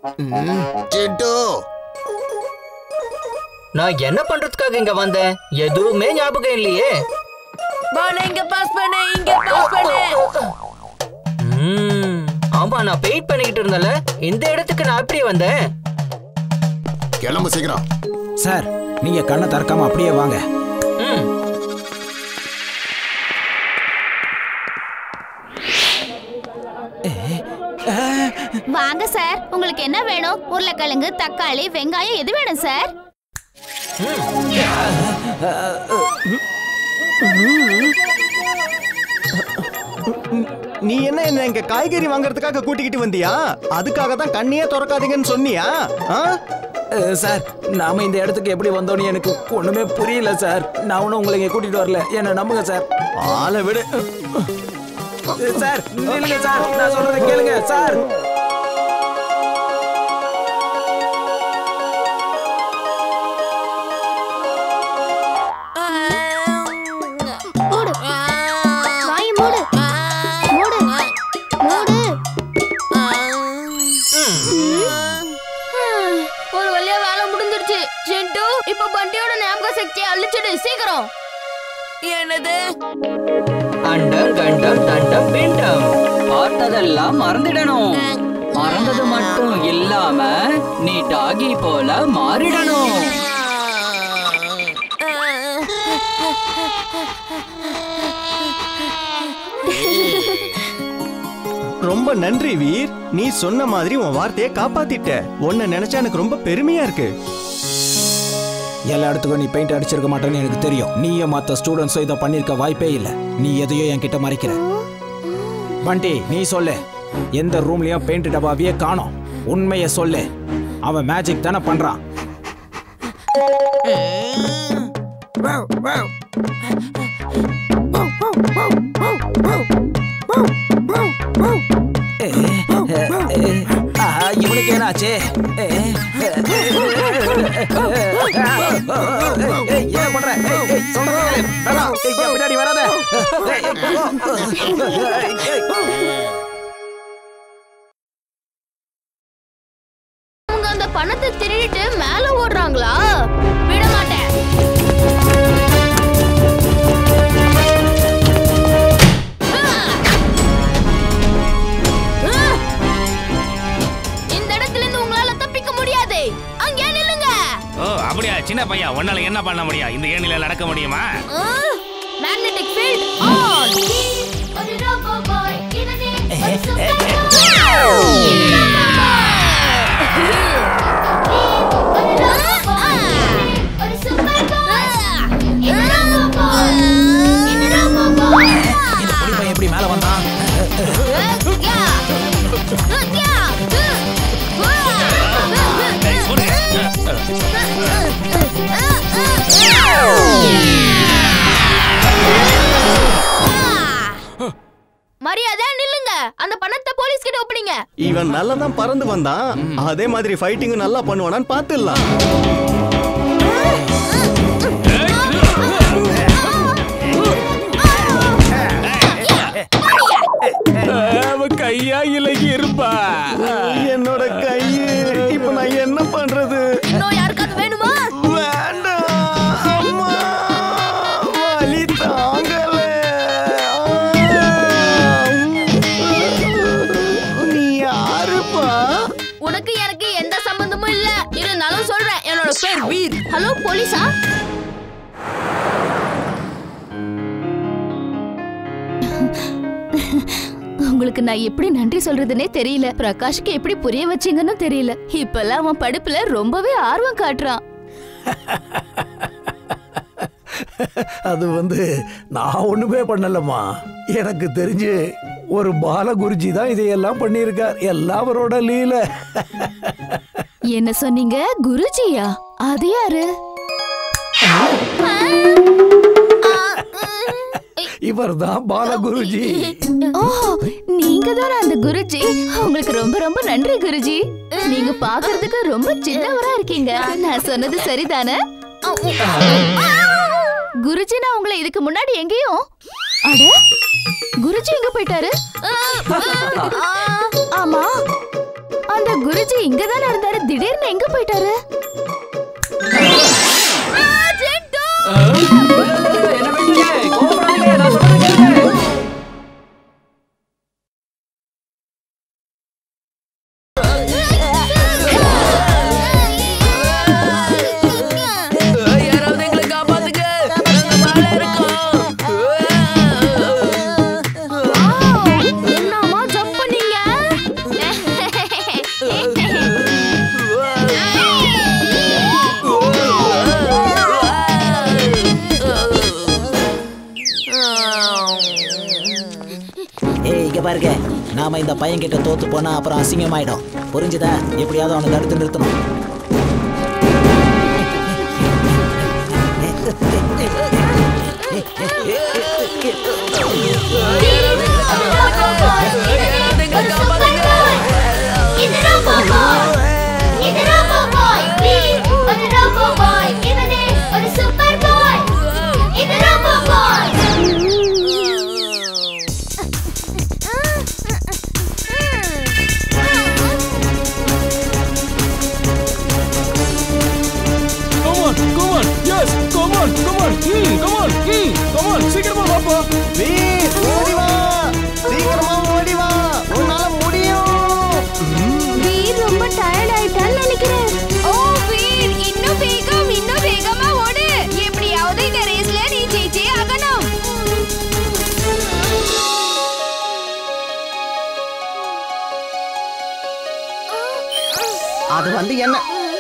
சிட்டு நான் என்ன பண்றதுக்காக இங்க வந்தேன் எதுவுமே ஞாபகம் இல்லையே பானை இங்க பாஸ் பண்ணு இங்க பாஸ் பண்ணு ம், ஆமா நான் பெயிண்ட் பண்ணிக்கிட்டு இருந்தேன்ல இந்த இடத்துக்கு நான் எப்படி வந்தேன் கிளம்பு சீக்கிரம் சார் நீங்க கண்ணை திறக்காம அப்படியே வாங்க ம், வாங்க சார் உங்களுக்கு என்ன வேணும் உருளைக்கிழங்கு தக்காளி வெங்காயம் எது வேணும் சார் நீ என்ன என்ன இங்க காய்கறி வாங்குறதுக்காக கூட்டிக்கிட்டு வந்தியா அதுக்காக தான் கண்ணையே திறக்காதீங்கன்னு சொன்னியா ஆ? அஹ், சார் நாம இந்த இடத்துக்கு எப்படி வந்தோன்னு எனக்கு ஒண்ணுமே புரியல சார் நான் ஒன்றும் உங்களை இங்க கூட்டிட்டு வரல என்ன நம்புங்க சார் ஆளை விடு அஹ், சார் நில்லுங்க சார் நான் சொல்றதை கேளுங்க சார் மூடு வாய் மூடு மூடு மூடு ஒரு வழியா வேலை முடிஞ்சிருச்சு சிண்டு இப்ப பண்டியோட ஞாபக சக்தியை அழிச்சிடு சீக்கிரம் என்னது அண்டம் கண்டம் தண்டம் பிண்டம் பார்த்ததெல்லாம் மறந்துடணும் மறந்தது மட்டும் இல்லாம நீ டாகி போல மாறிடணும் ரொம்ப நன்றி வீர் நீ சொன்ன மாதிரி உன் வார்த்தையை காப்பாத்திட்ட உன்னை நினைச்சா எனக்கு ரொம்ப பெருமையா இருக்கு எல்லா இடத்துக்கும் நீ பெயிண்ட் அடிச்சிருக்க மாட்டேன்னு எனக்கு தெரியும் நீயும் மற்ற ஸ்டூடெண்ட்ஸும் இதை பண்ணிருக்க வாய்ப்பே இல்லை நீ எதையோ என்கிட்ட மறைக்கிற பண்டி நீ சொல்லு எந்த ரூம்லயும் பெயிண்ட் டப்பாவையே காணோம் உண்மையை சொல்லு அவன் மேஜிக் தானே பண்றான் ஆஹா, இவனுக்கு என்னாச்சு ஏய், ஏன் பண்ற ஏய், ஏய், சொல்றதை கேளு. வேணாம். ஏய், என் பின்னாடி வராத அவங்க அந்த பணத்தை திருடிட்டு மேல ஓடுறாங்களா விட மாட்டேன் இந்த இடத்துல இருந்து உங்களால தப்பிக்க முடியாது அங்கே நில்லுங்க ஓ அப்படியா சின்ன பையன் உன்னால என்ன பண்ண முடியும் இந்த ஏணில நடக்க முடியுமா மேக்னெட்டிக் ஃபீல்ட் ஆன் இந்த புலி பையன் எப்படி மேல வந்தான் மரியாதை நில்லுங்க அந்த பணத்தை போலீஸ் கிட்ட ஒப்படைங்க இவன் நல்லா தான் பறந்து வந்தான் அதே மாதிரி ஃபைட்டிங் நல்லா பண்ணுவானான்னு பார்த்துடலாம் கையா இலகி இருப்பா என்னோட கை இப்ப நான் என்ன பண்றது இன்னும் யாருக்காவது வேணுமா வேண்டாம் அம்மா வலி தாங்கல நீ யாருப்பா உனக்கு எனக்கு எந்த சம்பந்தமும் இல்ல இருந்தாலும் சொல்றேன் என்னோட பேர் வீர் ஹலோ போலீஸா உங்களுக்கு நான் எப்படி நன்றி சொல்றதுனே தெரியல பிரகாஷ்க்கு எப்படி புரிய வச்சீங்கன்னு தெரியல இப்பெல்லாம் அவன் படிப்புல ரொம்பவே ஆர்வம் காட்டுறான் அது வந்து நான் ஒண்ணுமே பண்ணலம்மா எனக்கு தெரிஞ்சு ஒரு பால குருஜி தான் இதையெல்லாம் பண்ணியிருக்கார் எல்லாம் அவரோட லீல என்ன சொன்னீங்க குருஜியா அது யாரு இவர் தான் பால குருஜி ஓ நீங்க தானே அந்த குருஜி உங்களுக்கு ரொம்ப ரொம்ப நன்றி குருஜி நீங்க பாக்குறதுக்கு ரொம்ப சின்னவரா இருக்கீங்க நான் சொன்னது சரிதானே குருஜி நான் உங்களை இதுக்கு முன்னாடி எங்கேயும் அட குருஜி எங்க போயிட்டாரு ஆமா அந்த குருஜி இங்க தானே இருந்தாரு திடீர்னு எங்க போயிட்டாரு யாராவது எங்களை காப்பாத்துங்க நாங்க மேல இருக்கோம் என்னமா ஜம்ப் பண்ணீங்க ஏய் இங்க பாருங்க நாம இந்த பையன் கிட்ட தோத்து போனா அப்புறம் அசிங்கமாயிடும் புரிஞ்சுதா எப்படியாவது அவனை தடுத்து நிறுத்தணும் யாராவது எங்களை காப்பாத்துங்க வீர் ஓடி வா சீக்கிரமா ஓடி வா உன்னால முடியும் வீர் ரொம்ப டயர்ட் ஆயிட்டான்னு நினைக்கிறேன் ஓ வீர் இன்னும் வேகம் இன்னும் வேகமா ஓடு எப்படியாவது இந்த ரேஸ்ல நீ ஜெயிச்சே ஆகணும் அது வந்து என்ன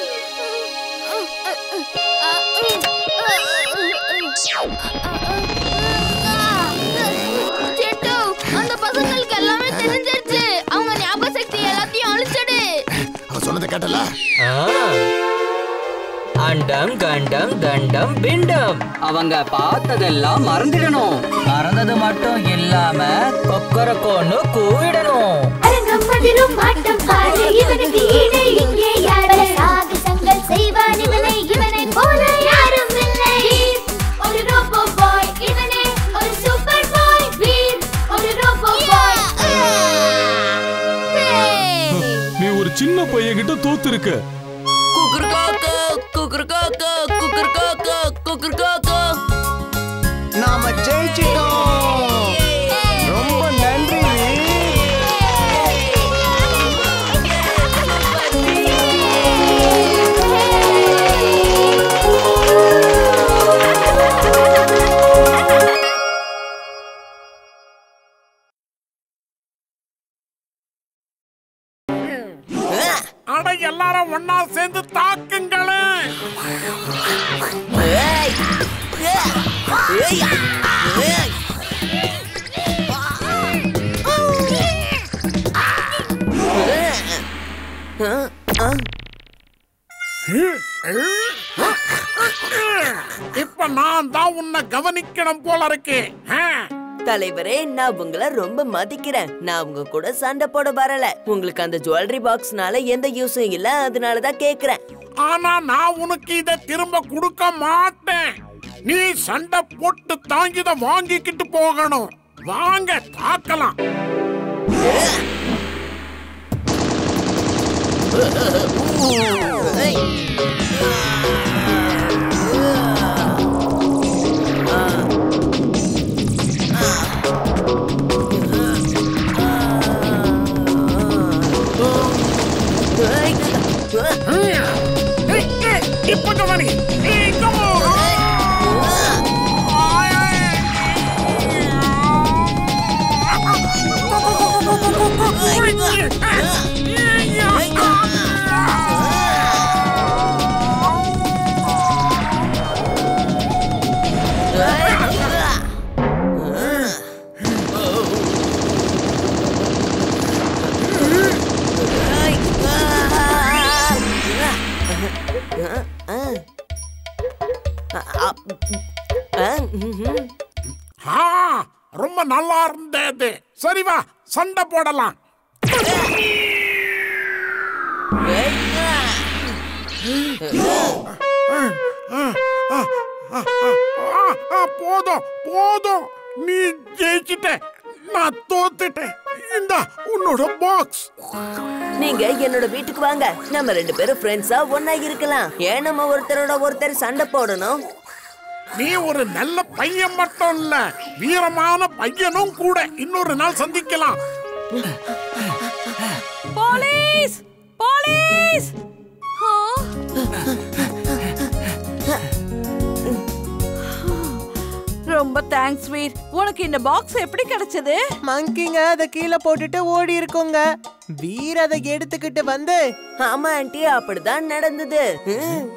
சிட்டு அந்த பசங்களுக்கு எல்லாமே தெரிஞ்சிருச்சு அவங்க ஞாபக சக்தி எல்லாத்தையும் அழிச்சிடு அவ சொன்னதை கேட்டல அண்டம் கண்டம் தண்டம் பிண்டம் அவங்க பார்த்ததெல்லாம் மறந்துடணும் மறந்தது மட்டும் இல்லாம கொக்கரக்கோன்னு கூவிடணும் அரங்கம்பதிரும் ஆட்டம் பாடு இவனுக்கு ஈடு இங்கே யாரு சாகசங்கள் செய்வான் இவனை இவனை போல யாரும் இல்லை ஒரு ரோபோ பாய் இவனே ஒரு சூப்பர் பாய் வீர் ஒரு ரோபோ பாய் நீ ஒரு சின்ன பையன்கிட்ட தோத்து இருக்க குக்குர் காக்கா குக்குர் காக்கா குக்குர் காக்கா குக்குர் காக்கா நாம ஜெயிச்சிட்டோம் ரொம்ப நன்றி வீர் அட எல்லாரும் ஒன்னா சேர்ந்து தாக்குங்களேன் இப்ப நான் தான் உன்னை கவனிக்கணும் போல இருக்கு ஆ. தலைவரே நான் உங்களை ரொம்ப மதிக்கிறேன் நான் உங்க கூட சண்டை போட வரல உங்களுக்கு அந்த ஜுவல்லரி பாக்ஸ்னால எந்த யூஸும் இல்ல அதனால தான் கேக்குறேன் ஆனா நான் உனக்கு இத திரும்ப கொடுக்க மாட்டேன் நீ சண்டை போட்டு தாங்கி இத வாங்கிக்கிட்டு போகணும் வாங்க தாக்கலாம் இப்ப கவனி ஏய், come on. ஆ, ரொம்ப நல்லா இருந்தது சரி வா சண்டை போடலாம் ஆ, ஆ, போதும் போதும் நீ ஜெயிச்சிட்ட நான் தோத்துட்டேன் இந்தா உன்னோட பாக்ஸ் நீங்க என்னோட வீட்டுக்கு வாங்க நம்ம ரெண்டு பேரும் ஃப்ரெண்ட்ஸா ஒண்ணா இருக்கலாம் ஏன் நம்ம ஒருத்தரோட ஒருத்தர் சண்டை போடணும் நீ ஒரு நல்ல பையன் மட்டும் இல்ல வீரமான பையனும் கூட இன்னொரு நாள் சந்திக்கலாம் போலீஸ் போலீஸ் ரொம்ப தேங்க்ஸ் வீர் உனக்கு இந்த பாக்ஸ் எப்படி கிடைச்சது மங்கிங்க அதை கீழே போட்டுட்டு ஓடி இருக்குங்க வீர் அதை எடுத்துக்கிட்டு வந்து ஆமா ஆண்டி அப்படிதான் நடந்தது ம்.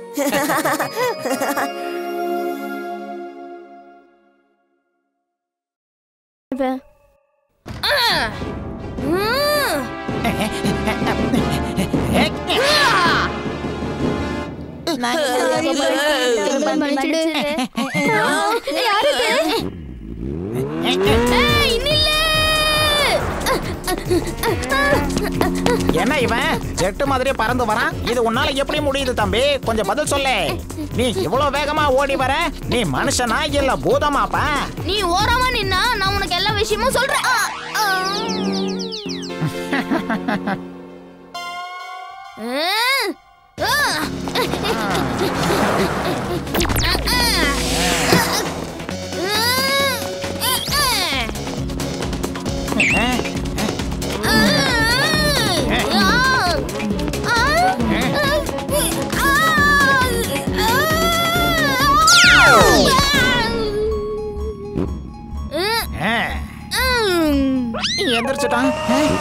என்ன இவன் ஜெட்டு மாதிரியே பறந்து வரான் இது உன்னால எப்படி முடியுது தம்பி கொஞ்சம் பதில் சொல்லு நீ இவ்வளவு வேகமா ஓடி வர நீ மனுஷனா இல்ல பூதமாப்பா நீ ஓரமா நின்னா நான் உனக்கு எல்லா விஷயமும் சொல்றேன் ஆ, ஆ. ஆ, ஆ. எந்திரிச்சிட்டான்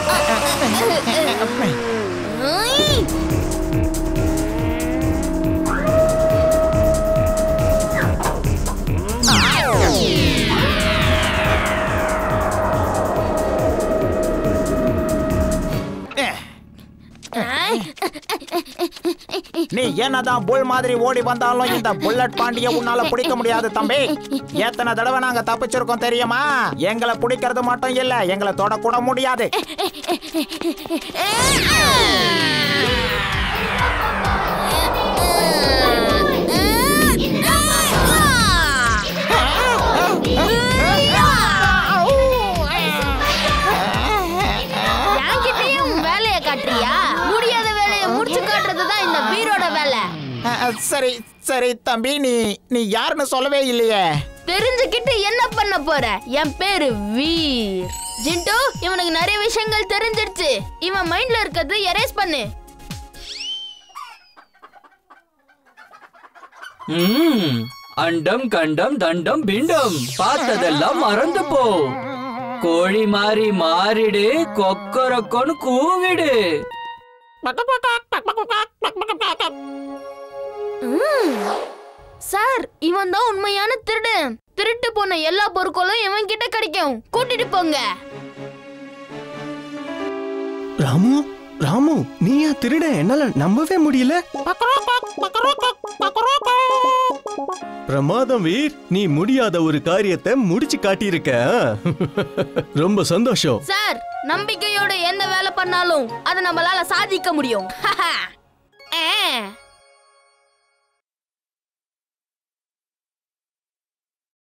நீ என்னதான் புல் மாதிரி ஓடி வந்தாலும் இந்த புல்லட் பாண்டிய உன்னால பிடிக்க முடியாது தம்பி எத்தனை தடவை நாங்க தப்பிச்சிருக்கோம் தெரியுமா எங்களை பிடிக்கிறது மட்டும் இல்ல எங்களை தொடக்கூட முடியாது என்கிட்டயும் உன் வேலைய காட்டுறியா முடியாத வேலைய முடிச்சு காட்டுறது தான் இந்த வீரோட வேலை அஹ், சரி சரி தம்பி நீ நீ யாருன்னு சொல்லவே இல்லையே தெரிஞ்சுக்கிட்டு என்ன பண்ண போற என் பேரு வீர் ஜிண்டு இவனுக்கு நிறைய விஷயங்கள் தெரிஞ்சிருச்சு இவன் மைண்ட்ல இருக்கிறது எரேஸ் பண்ணு ம் அண்டம் கண்டம் தண்டம் பிண்டம் பார்த்ததெல்லாம் மறந்து போ கோழி மாறி மாறிடு கொக்கரக்கொன்னு கூவிடு ம். சார் இவன் தான் உண்மையான திருடன் திருட்டு போன எல்லா பொருட்களும் இவன் கிட்ட கிடைக்கும் கூட்டிட்டு போங்க ராமு ராமு நீயா திருட என்னால நம்பவே முடியல பிரமாதம் வீர் நீ முடியாத ஒரு காரியத்தை முடிச்சு காட்டியிருக்க ரொம்ப சந்தோஷம் சார் நம்பிக்கையோட எந்த வேலை பண்ணாலும் அதை நம்மளால சாதிக்க முடியும் ஆ.